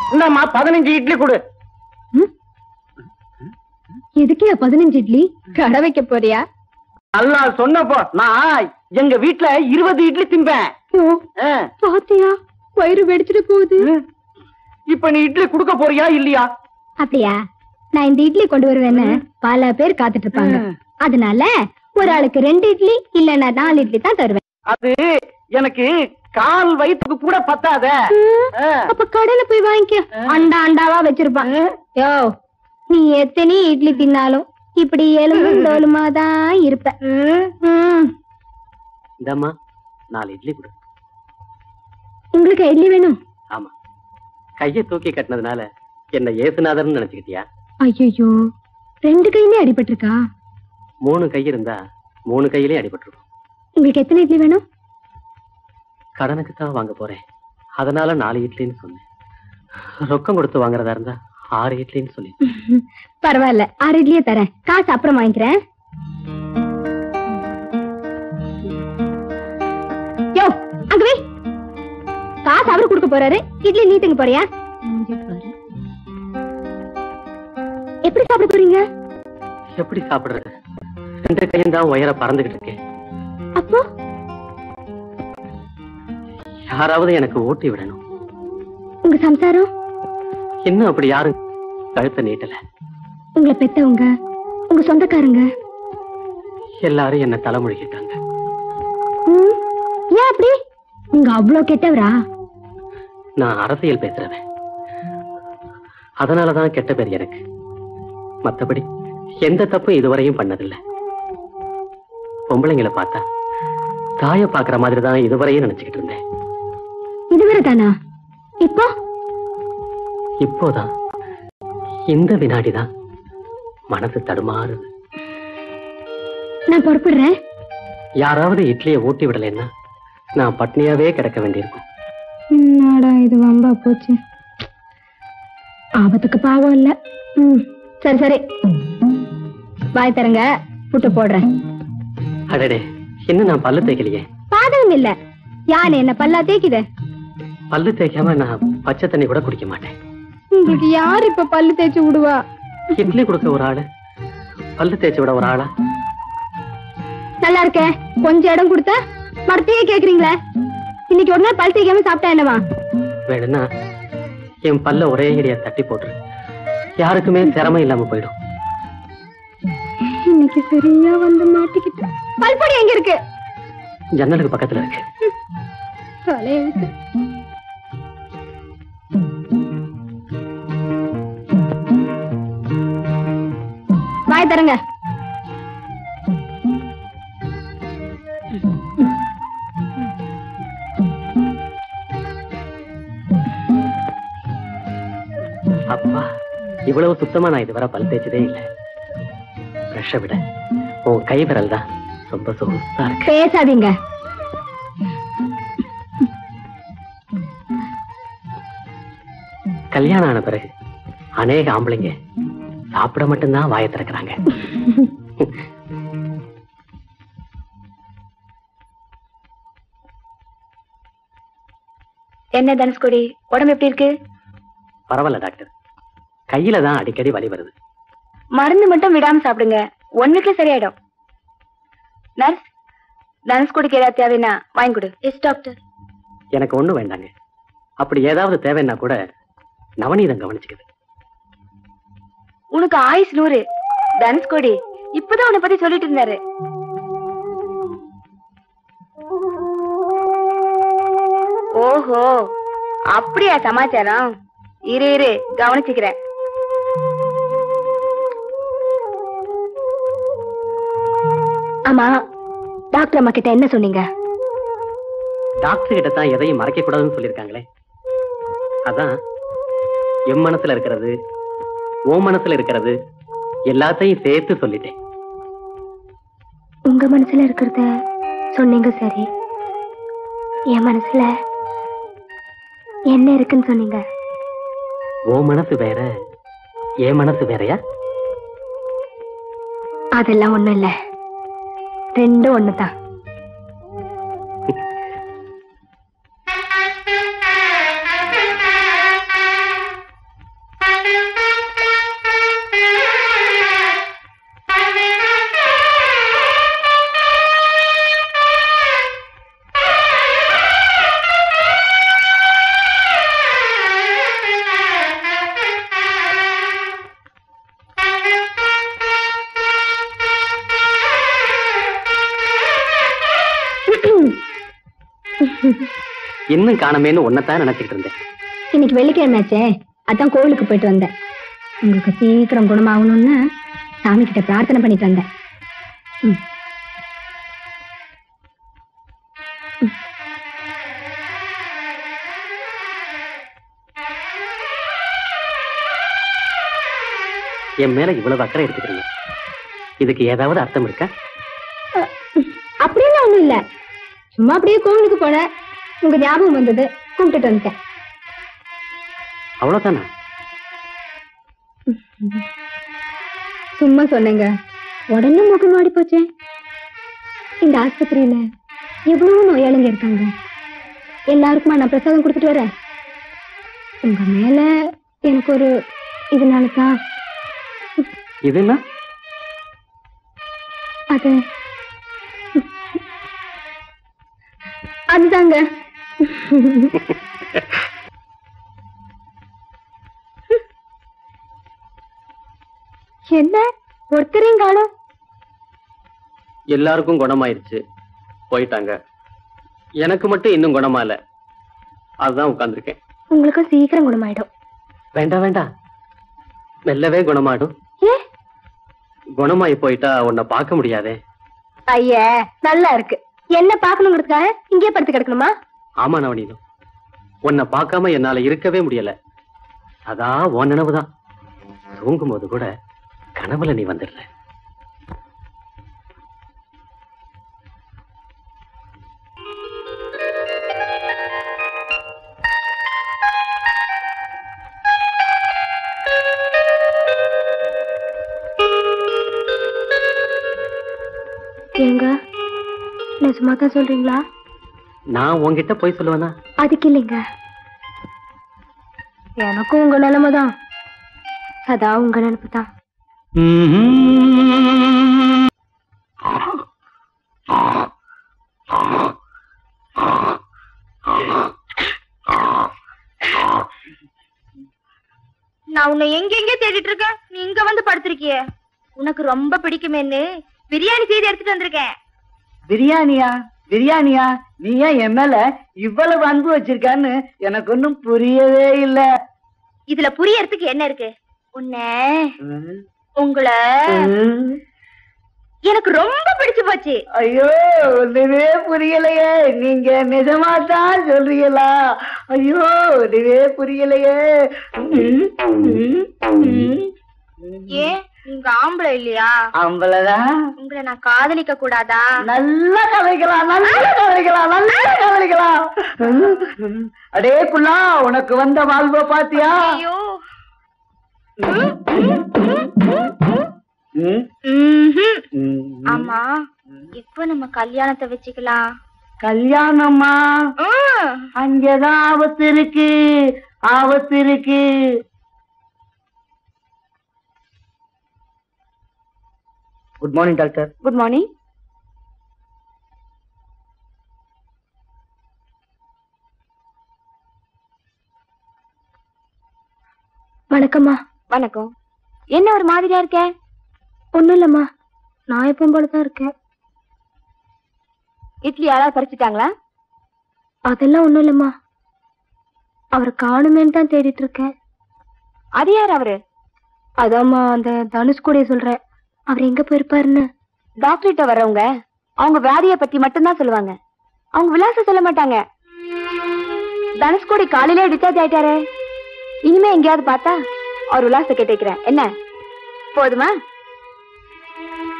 இந்தாம்மா பதினஞ்சு இட்லி கொடு எதுக்கியா பதினஞ்சு இட்லி கடை வைக்க போறியா நல்லா சொன்னப்போ நான் எங்க வீட்டுல இருபது இட்லி திம்பேன் ஆ. பாத்தியா வயிறு வெடிச்சிட்டு போகுது இப்ப நீ இட்லி குடுக்க போறியா இல்லையா அப்படியா நான் இந்த இட்லி கொண்டு வருவேன்னு பல பேர் காத்துட்டு இருப்பாங்க ம். அதனால ஒரு ஆளுக்கு ரெண்டு இட்லி இல்லன்னா நாலு இட்லி தான் தருவேன் அது எனக்கு கால் வயிற்றுக்கு கூட பத்தாத ஆ. அப்ப கடையில போய் வாங்கிக்க அண்டா அண்டாவா வச்சிருப்பான் யோ நீ எத்தனை இட்லி தின்னாலும் இப்படி எலும்பும் தோலுமா தான் இருப்ப ம். இந்தாம்மா நாலு இட்லி கொடு உங்களுக்கு இட்லி வேணும் ஆமா கையை தூக்கி கட்டினதுனால என்ன ஏசுநாதர்னு நினைச்சுக்கிட்டியா ஐயோ ரெண்டு கையிலே அடிபட்டிருக்கா மூணு கை இருந்தா மூணு கையிலே அடிபட்டுருக்கும் உங்களுக்கு எத்தனை இட்லி வேணும் கடனுக்கு தான் வாங்க போறேன் அதனால நாலு இட்லின்னு சொன்னேன் ரொக்கம் கொடுத்து வாங்குறதா இருந்தா ஆறு இட்லின்னு சொல்லி பரவாயில்ல ஆறு இட்லியே தரேன் காசு அப்புறம் வாங்கிக்கிறேன் யோ அங்க வை காசு அவரு கொடுக்க போறாரு இட்லி நீ திங்க போறியா எப்படி சாப்பிட போறீங்க எப்படி சாப்பிடுறது ரெண்டு கையும் தான் உயர பறந்துகிட்டு இருக்கேன் அப்போ யாராவது எனக்கு ஊட்டி விடணும் உங்க சம்சாரம் இன்னும் அப்படி யாரும் கழுத்தை நீட்டல உங்களை பெத்தவங்க உங்க சொந்தக்காரங்க எல்லாரும் என்ன தலைமுழுகிட்டாங்க ம், ஏன் அப்படி நீங்க அவ்வளவு கெட்டவரா நான் அரசியல் பேசுறவன் அதனாலதான் கெட்ட பேர் எனக்கு மத்தபடி எந்த தப்பும் இதுவரையும் பண்ணதில்லை பொம்பளைங்களை பார்த்தா தாய பாக்குற மாதிரி தான் இதுவரையும் நினைச்சுக்கிட்டு இருந்தேன் இதுவரை தானா இப்போ இப்போதான் இந்த வினாடிதான் மனசு தடுமாறுது நான் பொறுப்பிடுறேன் யாராவது இட்லியை ஊட்டி விடலைன்னா நான் பட்னியாவே கிடக்க வேண்டியிருக்கும் என்னடா இது வம்பா போச்சு ஆபத்துக்கு பாவம் இல்ல ம் சரி சரி வாய் தரங்க புட்டு போடுறேன் அடடே இன்னும் நான் பல்லு தேய்க்கலையே பாதகம் இல்ல யானை என்ன பல்லா தேய்க்குது பல்லு தேய்க்காம நான் பச்சை தண்ணி கூட குடிக்க மாட்டேன் உங்களுக்கு யார் இப்ப பல்லு தேய்ச்சி விடுவா இட்லி கொடுக்க ஒரு ஆளு பல்லு தேய்ச்சி விட ஒரு ஆளா நல்லா இருக்கே கொஞ்சம் இடம் கொடுத்தா மரத்தையே கேக்குறீங்களே இன்னைக்கு ஒரு நாள் பல் தேய்க்காம சாப்பிட்டா என்னவா வேணும்னா என் பல்ல ஒரே இடியா தட்டி போட்டுரு யாருக்குமே சிரமம் இல்லாம போயிடும் இன்னைக்கு சரியா வந்து மாட்டிக்கிட்டேன் பல்பொடி எங்க இருக்கு ஜன்னலுக்கு பக்கத்துல இருக்கு தலையை விட்டு. வாய் தரங்க அப்பா இவ்வளவு சுத்தமா நான் இதுவரை பல் தேய்ச்சதே இல்லை பிரஷ விட உன் கை விரல் தான் ரொம்ப சொகுசா இருக்கு பேசாதீங்க கல்யாணம் ஆன பிறகு அநேக ஆம்பளைங்க சாப்பிட மட்டும்தான் வாயை திறக்கிறாங்க என்ன தனுஷ்கோடி உடம்பு எப்படி இருக்கு பரவாயில்ல டாக்டர் கையில தான் அடிக்கடி வலி வருது மருந்து மட்டும் விடாம சாப்பிடுங்க ஒன் வீக்ல சரியாயிடும் நர்ஸ் தனுஷ்கோடிக்கு ஏதாவது தேவைன்னா வாங்கி கொடு எஸ் டாக்டர் எனக்கு ஒண்ணும் வேண்டாங்க அப்படி ஏதாவது தேவைன்னா கூட நவநீதம் கவனிச்சுக்குது உனக்கு ஆயுஸ் நூறு தனுஷ்கோடி இப்பதான் உன்னை பத்தி சொல்லிட்டு இருந்தாரு ஓஹோ அப்படியா சமாச்சாரம் இரு இரு கவனிச்சுக்கிறேன் ஆமா டாக்டர் அம்மா கிட்ட என்ன சொன்னீங்க டாக்டர் கிட்ட தான் எதையும் மறைக்க கூடாதுன்னு சொல்லியிருக்காங்களே அதான் என் மனசுல இருக்கிறது உன் மனசுல இருக்கிறது எல்லாத்தையும் சேர்த்து சொல்லிட்டேன் உங்க மனசுல இருக்கிறத சொன்னீங்க சரி என் மனசுல என்ன இருக்குன்னு சொன்னீங்க உன் மனசு வேற என் மனசு வேறயா அதெல்லாம் ஒண்ணும் இல்ல ரெண்டும் ஒண்ணுதான் இன்னும் காணமேன்னு உன்னைத்தான் நினைச்சுக்கிட்டு இருந்தேன் இன்னைக்கு வெள்ளிக்கிழமையாச்சே அதான் கோவிலுக்கு போயிட்டு வந்தேன் உங்களுக்கு சீக்கிரம் குணமாகணும்னு சாமி கிட்ட பிரார்த்தனை பண்ணிட்டு வந்தேன் ம். என் மேல இவ்வளவு அக்கறை எடுத்துக்கிறீங்க இதுக்கு ஏதாவது அர்த்தம் இருக்கா அப்படியெல்லாம் ஒண்ணும் இல்ல சும்மா அப்படியே கோவிலுக்கு போனேன் உங்க ஞாபகம் வந்தது கும்பிட்டுட்டு வந்துட்டேன் அவ்வளவுதானா சும்மா சொன்னேங்க உடனே முகம் மாடி போச்சே இந்த ஆஸ்பத்திரியில எவ்வளவு நோயாளிங்க இருக்காங்க எல்லாருக்குமா நான் பிரசாதம் கொடுத்துட்டு வரேன் உங்க மேல எனக்கு ஒரு இதனால தான் இதுன்னா அது அதுதாங்க என்ன ஒருத்தரையும் காணும் எல்லாருக்கும் குணமாயிருச்சு போயிட்டாங்க எனக்கு மட்டும் இன்னும் குணமா இல்ல அதுதான் உட்கார்ந்திருக்கேன் உங்களுக்கு சீக்கிரம் குணமாயிடும் வேண்டாம் வேண்டாம் மெல்லவே குணமாடும் ஏ குணமாயி போயிட்டா உன்னை பார்க்க முடியாதே ஐய நல்லா இருக்கு என்ன பாக்கணுங்கிறதுக்காக இங்கே படுத்து கிடக்கணுமா ஆமா நவனீதம் உன்னை பார்க்காம என்னால இருக்கவே முடியல அதான் உன் நினைவுதான் தூங்கும் போது கூட கனவுல நீ வந்துடுற ஏங்க நிஜமா தான் சொல்றீங்களா நான் உன்கிட்ட போய் சொல்லுவேனா அதுக்கு இல்லைங்க எனக்கும் உங்க நிலைமை தான் சதா உங்க நினைப்பு தான் நான் உன்னை எங்கெங்க தேடிட்டு இருக்கேன் நீ இங்க வந்து படுத்திருக்கிய உனக்கு ரொம்ப பிடிக்குமேன்னு பிரியாணி செய்து எடுத்துட்டு வந்திருக்கேன் பிரியாணியா பிரியாணியா நீ ஏன் என் மேல இவ்வளவு அன்பு வச்சிருக்கான்னு எனக்கு ஒன்னும் புரியவே இல்ல இதுல புரியறதுக்கு என்ன இருக்கு உன்னை உங்களை எனக்கு ரொம்ப பிடிச்சு போச்சு ஐயோ ஒண்ணுமே புரியலையே நீங்க நிஜமா தான் சொல்றீங்களா ஐயோ ஒண்ணுமே புரியலையே ஏன் நீங்க ஆம்பளை இல்லையா அம்பளதான் உங்களை நான் காதலிக்க கூடாதா நல்லா கதைக்கலாம் நல்லா கதைக்கலாம் நல்லா கதைக்கலாம் அடே குள்ளா உனக்கு வந்த வாழ்வ பாத்தியா ஐயோ ம், ம்ஹும். ம், ஆமா எப்ப நம்ம கல்யாணத்தை வச்சுக்கலாம் கல்யாணமா ம். அங்கதான் ஆபத்து இருக்கு ஆபத்து இருக்கு good morning doctor good morning வணக்கம்மா வணக்கம் என்ன ஒரு மாதிரியா இருக்க ஒண்ணும் இல்லம்மா நான் எப்பவும் போல தான் இருக்கேன் இட்லி யாராவது பறிச்சுட்டாங்களா அதெல்லாம் ஒண்ணும் இல்லம்மா அவரை காணுமேன்னு தான் தேடிட்டு இருக்கேன் அது யார் அவரு அதாம்மா அந்த தனுஷ்கூடைய சொல்றேன் அவர் எங்க போயிருப்பாருன்னு டாக்டர்கிட்ட வர்றவங்க அவங்க வியாதிய பத்தி மட்டும்தான் சொல்லுவாங்க அவங்க விலாசம் சொல்ல மாட்டாங்க தனுஷ்கோடி காலையிலே டிஸ்சார்ஜ் ஆயிட்டாரே இனிமே எங்கேயாவது பார்த்தா அவர் விலாசத்தை கேட்டு வைக்கிறேன் என்ன போதுமா